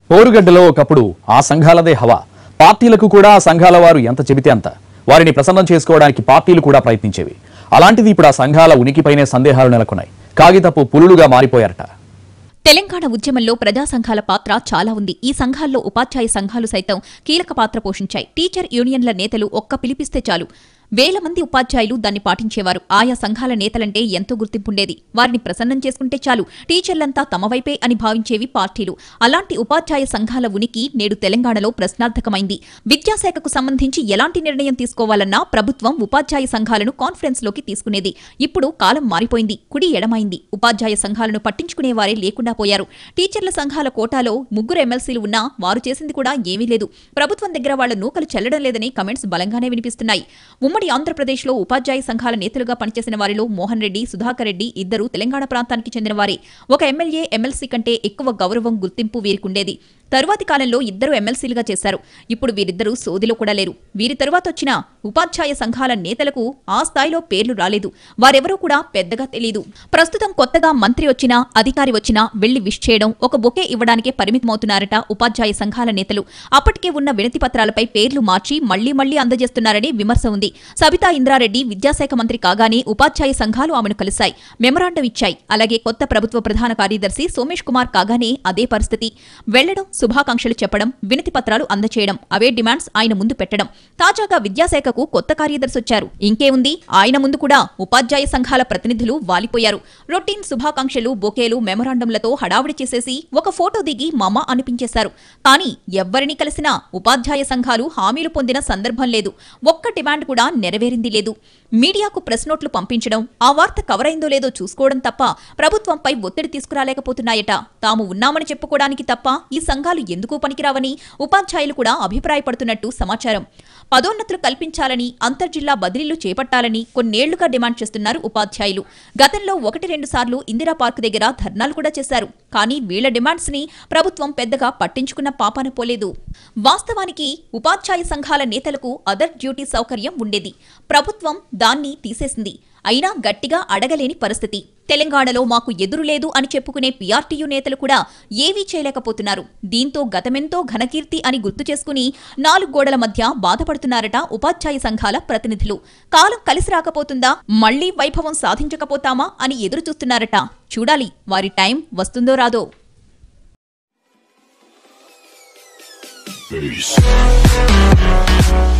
పోరుగడ్డలో ఒకప్పుడు ఆ సంఘాలదే హవా పార్టీలకు కూడా ఆ సంఘాల వారు ఎంత చెబితే అంత వారిని ప్రసన్నం చేసుకోవడానికి పార్టీలు కూడా ప్రయత్నించేవి అలాంటిది ఇప్పుడు ఆ సంఘాల ఉనికిపైనే సందేహాలు నెలకొన్నాయి కాగితపు పులులుగా మారిపోయారట తెలంగాణ ఉద్యమంలో ప్రజా సంఘాల పాత్ర చాలా ఉంది ఈ సంఘాల్లో ఉపాధ్యాయ సంఘాలు సైతం కీలక పాత్ర పోషించాయి టీచర్ యూనియన్ల నేతలు ఒక్క పిలిపిస్తే చాలు వేల మంది ఉపాధ్యాయులు దాన్ని పాటించేవారు ఆయా సంఘాల నేతలంటే ఎంతో గుర్తింపుండేది వారిని ప్రసన్నం చేసుకుంటే చాలు టీచర్లంతా తమ వైపే అని భావించేవి పార్టీలు అలాంటి ఉపాధ్యాయ సంఘాల ఉనికి నేడు తెలంగాణలో ప్రశ్నార్థకమైంది విద్యాశాఖకు సంబంధించి ఎలాంటి నిర్ణయం తీసుకోవాలన్నా ప్రభుత్వం ఉపాధ్యాయ సంఘాలను కాన్ఫరెన్స్లోకి తీసుకునేది ఇప్పుడు కాలం మారిపోయింది కుడి ఎడమైంది ఉపాధ్యాయ సంఘాలను పట్టించుకునేవారే లేకుండా పోయారు టీచర్ల సంఘాల కోటాలో ముగ్గురు ఎమ్మెల్సీలు ఉన్నా వారు చేసింది కూడా ఏమీ లేదు ప్రభుత్వం దగ్గర వాళ్ల నూకలు చెల్లడం లేదని కమెంట్స్ బలంగానే వినిపిస్తున్నాయి ఉమ్మడి ఆంధ్రప్రదేశ్లో ఉపాధ్యాయ సంఘాల నేతలుగా పనిచేసిన వారిలో మోహన్ రెడ్డి సుధాకర్ రెడ్డి ఇద్దరు తెలంగాణ ప్రాంతానికి చెందినవారే ఒక ఎమ్మెల్యే ఎమ్మెల్సీ కంటే ఎక్కువ గౌరవం గుర్తింపు వీరికుండేది తరువాతి కాలంలో ఇద్దరు ఎమ్మెల్సీలుగా చేశారు ఇప్పుడు వీరిద్దరూ సోదిలో కూడా లేరు వీరి తరువాత వచ్చిన ఉపాధ్యాయ సంఘాల నేతలకు ఆ స్థాయిలో పేర్లు రాలేదు వారెవరూ కూడా పెద్దగా తెలియదు ప్రస్తుతం కొత్తగా మంత్రి వచ్చినా అధికారి వచ్చినా వెళ్లి విష్ చేయడం ఒక బొకే ఇవ్వడానికే పరిమితమవుతున్నారట ఉపాధ్యాయ సంఘాల నేతలు అప్పటికే ఉన్న వినతి పత్రాలపై పేర్లు మార్చి మళ్లీ మళ్లీ అందజేస్తున్నారని విమర్శ ఉంది సబితా ఇంద్రారెడ్డి విద్యాశాఖ మంత్రి కాగానే ఉపాధ్యాయ సంఘాలు ఆమెను కలిశాయి మెమరాండం ఇచ్చాయి అలాగే కొత్త ప్రభుత్వ ప్రధాన కార్యదర్శి సోమేష్ కుమార్ కాగానే అదే పరిస్థితి వెళ్లడం శుభాకాంక్షలు చెప్పడం వినతి పత్రాలు అందచేయడం అవే డిమాండ్స్ ఆయన ముందు పెట్టడం తాజాగా విద్యాశాఖకు కొత్త కార్యదర్శి వచ్చారు ఇంకేముంది ఆయన ముందు కూడా ఉపాధ్యాయ సంఘాల ప్రతినిధులు వాలిపోయారు రొటీన్ శుభాకాంక్షలు బొకేలు మెమరాండంలతో హడావుడి చేసేసి ఒక ఫోటో దిగి మమ అనిపించేశారు కానీ ఎవ్వరిని కలిసినా ఉపాధ్యాయ సంఘాలు హామీలు పొందిన సందర్భం లేదు ఒక్క డిమాండ్ కూడా నెరవేరింది లేదు మీడియాకు ప్రెస్ నోట్లు పంపించడం ఆ వార్త కవర్ అయిందో లేదో చూసుకోవడం తప్ప ప్రభుత్వంపై ఒత్తిడి తీసుకురాలేకపోతున్నాయట తాము ఉన్నామని చెప్పుకోవడానికి తప్ప ఈ సంఘాలు ఎందుకు పనికిరావని ఉపాధ్యాయులు కూడా అభిప్రాయపడుతున్నట్టు సమాచారం పదోన్నతులు కల్పించాలని అంతర్జిల్లా బదిలీలు చేపట్టాలని కొన్నేళ్లుగా డిమాండ్ చేస్తున్నారు ఉపాధ్యాయులు గతంలో ఒకటి రెండు సార్లు ఇందిరా పార్క్ దగ్గర ధర్నాలు కూడా చేశారు కానీ వీళ్ల డిమాండ్స్ ని ప్రభుత్వం పెద్దగా పట్టించుకున్న పాపాన పోలేదు వాస్తవానికి ఉపాధ్యాయ సంఘాల నేతలకు అదర్ డ్యూటీ సౌకర్యం ఉండేది ప్రభుత్వం దాన్ని తీసేసింది అయినా గట్టిగా అడగలేని పరిస్థితి తెలంగాణలో మాకు ఎదురు లేదు అని చెప్పుకునే పీఆర్టీయూ నేతలు కూడా ఏవీ చేయలేకపోతున్నారు దీంతో గతమెంతో ఘనకీర్తి అని గుర్తు చేసుకుని నాలుగు గోడల మధ్య బాధపడుతున్నారట ఉపాధ్యాయ సంఘాల ప్రతినిధులు కాలం కలిసి రాకపోతుందా మళ్లీ వైభవం సాధించకపోతామా అని ఎదురు చూస్తున్నారట చూడాలి వారి టైం వస్తుందో రాదో Peace.